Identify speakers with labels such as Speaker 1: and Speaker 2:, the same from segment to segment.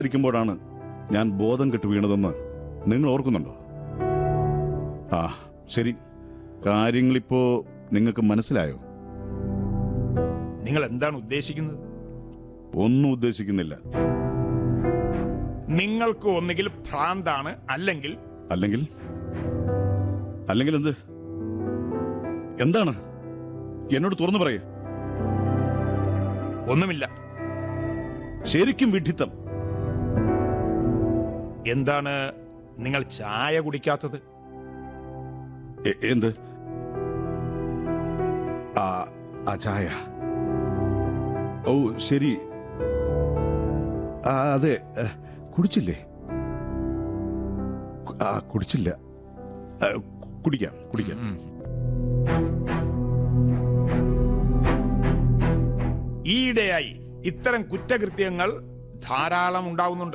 Speaker 1: ഇരിക്കുമ്പോഴാണ് ഞാൻ ബോധം കെട്ട് വീണതെന്ന് നിങ്ങൾ ഓർക്കുന്നുണ്ടോ ആ ശരി കാര്യങ്ങളിപ്പോ നിങ്ങൾക്ക് മനസ്സിലായോ
Speaker 2: നിങ്ങൾ എന്താണ് ഉദ്ദേശിക്കുന്നത്
Speaker 1: ഒന്നും ഉദ്ദേശിക്കുന്നില്ല
Speaker 2: നിങ്ങൾക്ക് ഒന്നുകിൽ ഭ്രാന്താണ് അല്ലെങ്കിൽ
Speaker 1: അല്ലെങ്കിൽ അല്ലെങ്കിൽ എന്ത് എന്താണ് എന്നോട് തുറന്നു പറയേ
Speaker 2: ഒന്നുമില്ല
Speaker 1: ശരിക്കും വിഡ്ഢിത്തം
Speaker 2: എന്താണ് നിങ്ങൾ ചായ കുടിക്കാത്തത്
Speaker 1: എ- എന്ത് ആ ആ ചായ ഓ ശരി ആ അതെ ഏ, കുടിച്ചില്ലേ കു- ആ കുടിച്ചില്ല ആ, കുടിക്കാം കുടിക്കാം
Speaker 2: ഉം. ഈയിടെയായി ഇത്തരം കുറ്റകൃത്യങ്ങൾ ധാരാളം ഉണ്ടാവുന്നുണ്ട്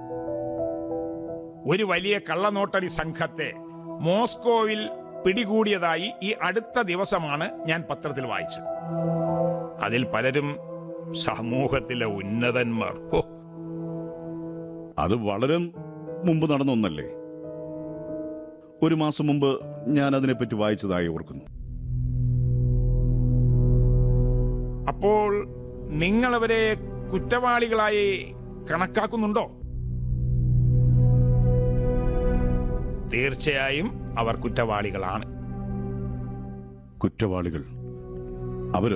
Speaker 2: ഒരു വലിയ കള്ളനോട്ടടി സംഘത്തെ മോസ്കോവിൽ പിടികൂടിയതായി ഈ അടുത്ത ദിവസമാണ് ഞാൻ പത്രത്തിൽ വായിച്ചത് അതിൽ പലരും സമൂഹത്തിലെ ഉന്നതന്മാർ ഹോ
Speaker 1: അത് വളരെ മുമ്പ് നടന്ന ഒന്നല്ലേ ഒരു മാസം മുമ്പ് ഞാൻ അതിനെപ്പറ്റി വായിച്ചതായി ഓർക്കുന്നു
Speaker 2: അപ്പോൾ നിങ്ങൾ അവരെ കുറ്റവാളികളായി കണക്കാക്കുന്നുണ്ടോ തീർച്ചയായും അവർ കുറ്റവാളികളാണ്
Speaker 1: കുറ്റവാളികൾ അവരോ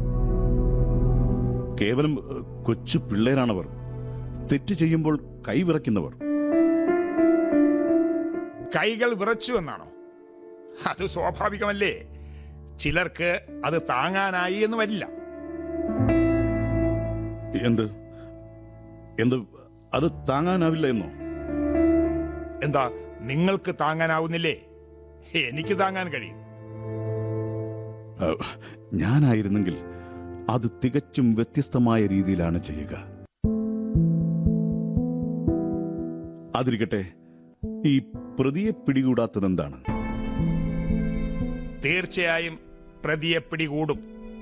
Speaker 1: കേവലം ഏഹ്, കൊച്ചു പിള്ളേരാണവർ തെറ്റ് ചെയ്യുമ്പോൾ കൈവിറയ്ക്കുന്നവർ
Speaker 2: കൈകൾ വിറച്ചു എന്നാണോ അത് സ്വാഭാവികമല്ലേ ചിലർക്ക് അത് താങ്ങാനായി എന്ന് വരില്ല
Speaker 1: എന്ത് എന്ത് അത് താങ്ങാനാവില്ല എന്നോ
Speaker 2: എന്താ നിങ്ങൾക്ക് താങ്ങാനാവുന്നില്ലേ എനിക്ക് താങ്ങാൻ കഴിയും
Speaker 1: ഏഹ്, ഞാനായിരുന്നെങ്കിൽ അത് തികച്ചും വ്യത്യസ്തമായ രീതിയിലാണ് ചെയ്യുക അതിരിക്കട്ടെ ഈ പ്രതിയെ പിടികൂടാത്തതെന്താണ്
Speaker 2: തീർച്ചയായും പ്രതിയെ പിടികൂടും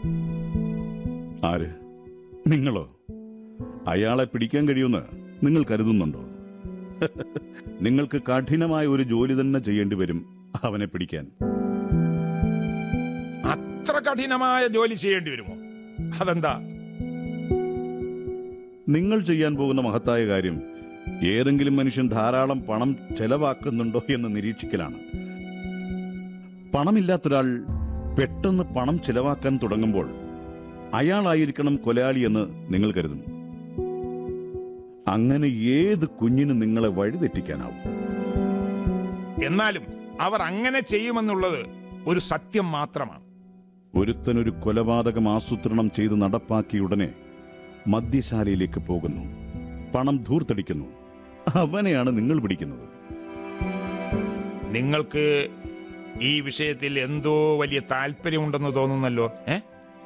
Speaker 1: ആര് നിങ്ങളോ അയാളെ പിടിക്കാൻ കഴിയുമെന്ന് നിങ്ങൾ കരുതുന്നുണ്ടോ നിങ്ങൾക്ക് കഠിനമായ ഒരു ജോലി തന്നെ ചെയ്യേണ്ടി വരും അവനെ പിടിക്കാൻ
Speaker 2: അത്ര കഠിനമായ ജോലി ചെയ്യേണ്ടി വരുമോ അതെന്താ
Speaker 1: നിങ്ങൾ ചെയ്യാൻ പോകുന്ന മഹത്തായ കാര്യം ഏതെങ്കിലും മനുഷ്യൻ ധാരാളം പണം ചെലവാക്കുന്നുണ്ടോ എന്ന് നിരീക്ഷിക്കലാണ് പണമില്ലാത്തൊരാൾ പെട്ടെന്ന് പണം ചെലവാക്കാൻ തുടങ്ങുമ്പോൾ അയാളായിരിക്കണം കൊലയാളി എന്ന് നിങ്ങൾ കരുതും അങ്ങനെ ഏത് കുഞ്ഞിന് നിങ്ങളെ വഴിതെറ്റിക്കാനാവും
Speaker 2: എന്നാലും അവർ അങ്ങനെ ചെയ്യുമെന്നുള്ളത് ഒരു സത്യം മാത്രമാണ്
Speaker 1: ഒരുത്തനൊരു കൊലപാതകം ആസൂത്രണം ചെയ്ത് നടപ്പാക്കിയ ഉടനെ മദ്യശാലയിലേക്ക് പോകുന്നു പണം ധൂർത്തടിക്കുന്നു അവനെയാണ് നിങ്ങൾ പിടിക്കുന്നത്
Speaker 2: നിങ്ങൾക്ക് ഈ വിഷയത്തിൽ എന്തോ വലിയ താല്പര്യമുണ്ടെന്ന് തോന്നുന്നല്ലോ ഏ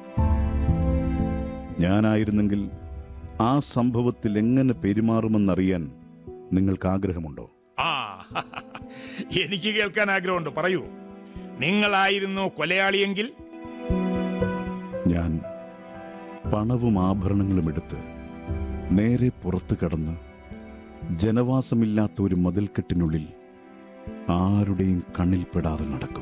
Speaker 1: ഞാനായിരുന്നെങ്കിൽ ആ സംഭവത്തിൽ എങ്ങനെ പെരുമാറുമെന്നറിയാൻ നിങ്ങൾക്ക് ആഗ്രഹമുണ്ടോ
Speaker 2: ആ എനിക്ക് കേൾക്കാൻ ആഗ്രഹമുണ്ട് പറയൂ നിങ്ങളായിരുന്നു കൊലയാളിയെങ്കിൽ
Speaker 1: ഞാൻ പണവും ആഭരണങ്ങളും എടുത്ത് നേരെ പുറത്തു കടന്ന് ജനവാസമില്ലാത്ത ഒരു മതിൽക്കെട്ടിനുള്ളിൽ ആരുടെയും കണ്ണിൽപ്പെടാതെ നടക്കും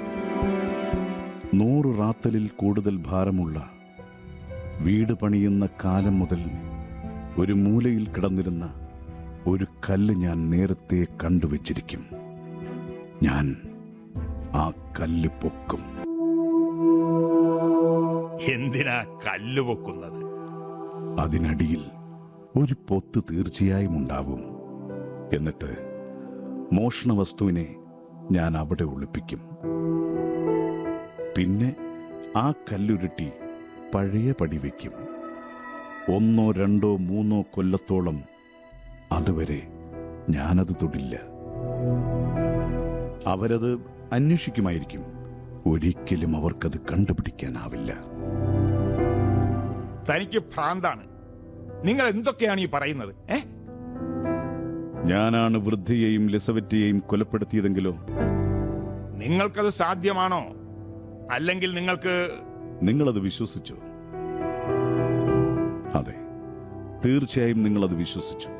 Speaker 1: നൂറ് റാത്തലിൽ കൂടുതൽ ഭാരമുള്ള വീട് പണിയുന്ന കാലം മുതൽ ഒരു മൂലയിൽ കിടന്നിരുന്ന ഒരു കല്ല് ഞാൻ നേരത്തെ കണ്ടുവച്ചിരിക്കും ഞാൻ ആ കല്ല് പൊക്കും
Speaker 2: എന്തിനാ കല്ല് പൊക്കുന്നത്
Speaker 1: അതിനടിയിൽ ഒരു പൊത്ത് തീർച്ചയായും ഉണ്ടാവും എന്നിട്ട് മോഷണ വസ്തുവിനെ ഞാൻ അവിടെ ഒളിപ്പിക്കും പിന്നെ ആ കല്ലുരുട്ടി പഴയ പടി വയ്ക്കും ഒന്നോ രണ്ടോ മൂന്നോ കൊല്ലത്തോളം അതുവരെ ഞാനത് തൊടില്ല അവരത് അന്വേഷിക്കുമായിരിക്കും ഒരിക്കലും അവർക്കത് കണ്ടുപിടിക്കാനാവില്ല
Speaker 2: തനിക്ക് ഭ്രാന്താണ് നിങ്ങൾ എന്തൊക്കെയാണ് ഈ പറയുന്നത് ഏ
Speaker 1: ഞാനാണ് വൃദ്ധയെയും ലിസവറ്റയെയും കൊലപ്പെടുത്തിയതെങ്കിലോ
Speaker 2: നിങ്ങൾക്കത് സാധ്യമാണോ അല്ലെങ്കിൽ നിങ്ങൾക്ക്
Speaker 1: നിങ്ങളത് വിശ്വസിച്ചു അതെ തീർച്ചയായും നിങ്ങളത് വിശ്വസിച്ചു